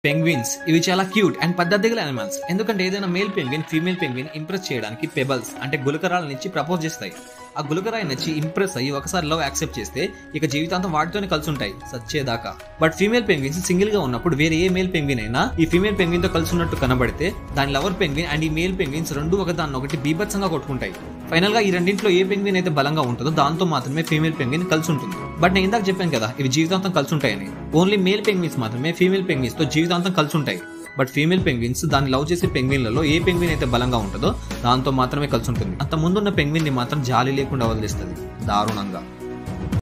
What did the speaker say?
penguins ఇవి చాలా cute and పద్ధతి గల అనిమల్స్ ఎందుకంటే ఏదైనా male penguin female penguin impress చేయడానికి పెబల్స్ అంటే గులకరాలను ఇచ్చి ప్రపోజ్ చేస్తాయి ఆ గులకరాయి నచ్చి ఇంప్రెస్ అయ్యి ఒకసారి లవ్ యాక్సెప్ట్ చేస్తే ఇక జీవితాంతం వాటితోనే కలిసి ఉంటాయి సచ్చేదాకా బట్ ఫీమేల్ పెంగ్విన్స్ సింగిల్ గా ఉన్నప్పుడు వేరే ఏ మేల్ పెంగ్విన్ అయినా ఈ ఫీమేల్ పెంగ్విన్ తో కలిసి ఉన్నట్టు కనబడితే దాని లవర్ పెంగ్విన్ అండ్ ఈ మేల్ పెంగ్విన్స్ రెండు ఒక దాన్ని ఒకటి బీభత్సంగా కొట్టుకుంటాయి ఫైనల్ గా ఈ రెండింటిలో ఏ పెంగ్విన్ అయితే బలంగా ఉంటుందో దాంతో మాత్రమే ఫీమేల్ పెంగ్విన్ కలిసి ఉంటుంది బట్ నేను ఇందాక చెప్పాను కదా ఇవి జీవితాంతం కలిసి ఉంటాయని ఓన్లీ మేల్ పెంగ్విన్స్ మాత్రమే ఫీమేల్ పెంగ్విన్స్ తో జీవితాంతం కలిసి ఉంటాయి బట్ ఫీమేల్ పెంగ్విన్స్ దాన్ని లవ్ చేసే పెంగ్విన్లలో ఏ పెంగ్విన్ అయితే బలంగా ఉంటుందో దాంతో మాత్రమే కలిసి ఉంటుంది అంత ముందున్న పెంగ్విన్ ని మాత్రం జాలి లేకుండా వదిలేస్తుంది దారుణంగా